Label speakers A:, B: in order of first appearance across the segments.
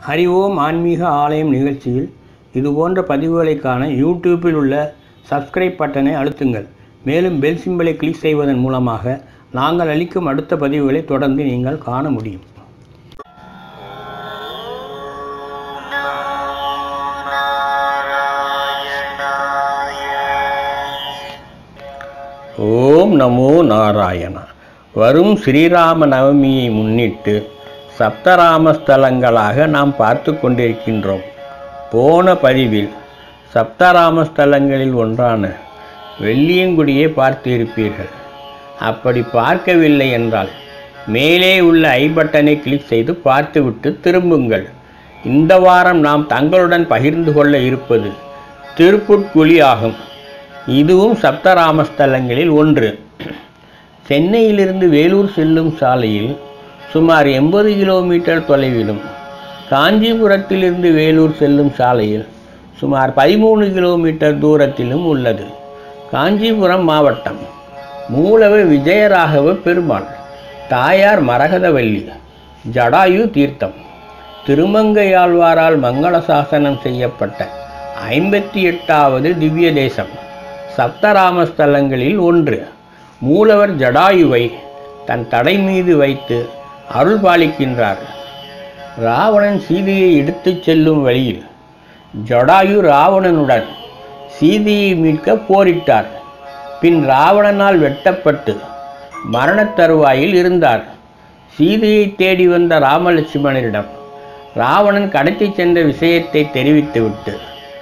A: ஹரி ஓம் ஆன்மீக ஆலயம் நிகழ்ச்சியில் இதுபோன்ற பதிவுகளை காண யூடியூப்பில் உள்ள சப்ஸ்கிரைப் பட்டனை அழுத்துங்கள் மேலும் பெல் சிம்பலை கிளிக் செய்வதன் மூலமாக நாங்கள் அளிக்கும் அடுத்த பதிவுகளை தொடர்ந்து நீங்கள் காண முடியும் ஓம் நமோ நாராயணா வரும் ஸ்ரீராம நவமியை முன்னிட்டு சப்தராம ஸ்தலங்களாக நாம் பார்த்து கொண்டிருக்கின்றோம் போன பதிவில் சப்தராம ஸ்தலங்களில் ஒன்றான வெள்ளியங்குடியை பார்த்திருப்பீர்கள் அப்படி பார்க்கவில்லை என்றால் மேலே உள்ள ஐ பட்டனை கிளிக் செய்து பார்த்துவிட்டு திரும்புங்கள் இந்த வாரம் நாம் தங்களுடன் பகிர்ந்து கொள்ள இருப்பது திருப்புட்குழி ஆகும் இதுவும் சப்தராமஸ்தலங்களில் ஒன்று சென்னையிலிருந்து வேலூர் செல்லும் சாலையில் சுமார் எண்பது கிலோமீட்டர் தொலைவிலும் காஞ்சிபுரத்திலிருந்து வேலூர் செல்லும் சாலையில் சுமார் பதிமூணு கிலோமீட்டர் தூரத்திலும் உள்ளது காஞ்சிபுரம் மாவட்டம் மூலவ விஜயராகவ பெருமாள் தாயார் மரகதவல்லி ஜடாயு தீர்த்தம் திருமங்கையாழ்வாரால் மங்கள சாசனம் செய்யப்பட்ட ஐம்பத்தி எட்டாவது திவ்ய தேசம் சப்தராமஸ்தலங்களில் ஒன்று மூலவர் ஜடாயுவை தன் தடை மீது வைத்து அருள் பாலிக்கின்றார் ராவணன் சீதையை எடுத்துச் செல்லும் வழியில் ஜடாயு ராவணனுடன் சீதையை மீட்க போரிட்டார் பின் ராவணனால் வெட்டப்பட்டு மரணத் தருவாயில் இருந்தார் சீதையை தேடி வந்த ராமலட்சுமணரிடம் ராவணன் கடத்திச் சென்ற விஷயத்தை தெரிவித்துவிட்டு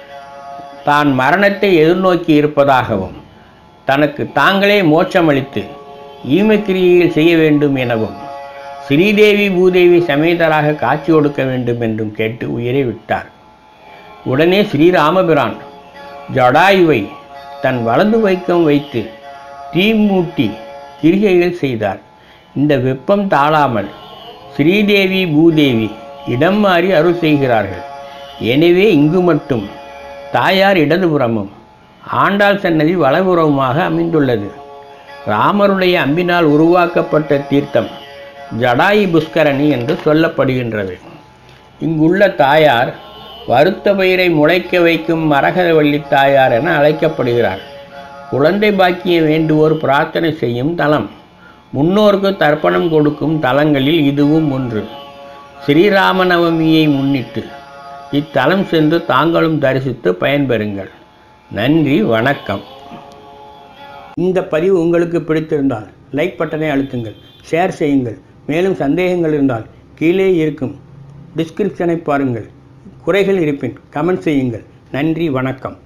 A: தான் மரணத்தை எதிர்நோக்கி இருப்பதாகவும் தனக்கு தாங்களே மோட்சமளித்து ஈமக்கிரியைகள் செய்ய வேண்டும் எனவும் ஸ்ரீதேவி பூதேவி சமேதராக காட்சி கொடுக்க வேண்டும் என்றும் கேட்டு உயிரை விட்டார் உடனே ஸ்ரீராமபிரான் ஜடாயுவை தன் வலது வைக்கம் வைத்து தீ மூட்டி கிரிகைகள் செய்தார் இந்த வெப்பம் தாழாமல் ஸ்ரீதேவி பூதேவி இடம் மாறி அருள் செய்கிறார்கள் எனவே இங்கு மட்டும் தாயார் இடதுபுறமும் ஆண்டாள் சன்னதி வலதுபுறமுமாக அமைந்துள்ளது ராமருடைய அம்பினால் உருவாக்கப்பட்ட தீர்த்தம் ஜடாயி புஷ்கரணி என்று சொல்லப்படுகின்றது இங்குள்ள தாயார் வருத்த பயிரை முளைக்க வைக்கும் மரகதவள்ளி தாயார் என அழைக்கப்படுகிறார் குழந்தை பாக்கியம் வேண்டுவோர் பிரார்த்தனை செய்யும் தலம் முன்னோருக்கு தர்ப்பணம் கொடுக்கும் தலங்களில் இதுவும் ஒன்று ஸ்ரீராமநவமியை முன்னிட்டு இத்தலம் சென்று தாங்களும் தரிசித்து பயன்பெறுங்கள் நன்றி வணக்கம் இந்த பதிவு உங்களுக்கு பிடித்திருந்தால் லைக் பட்டனை அழுத்துங்கள் ஷேர் செய்யுங்கள் மேலும் சந்தேகங்கள் இருந்தால் கீழே இருக்கும் டிஸ்கிரிப்ஷனை பாருங்கள் குறைகள் இருப்பின் கமெண்ட் செய்யுங்கள் நன்றி வணக்கம்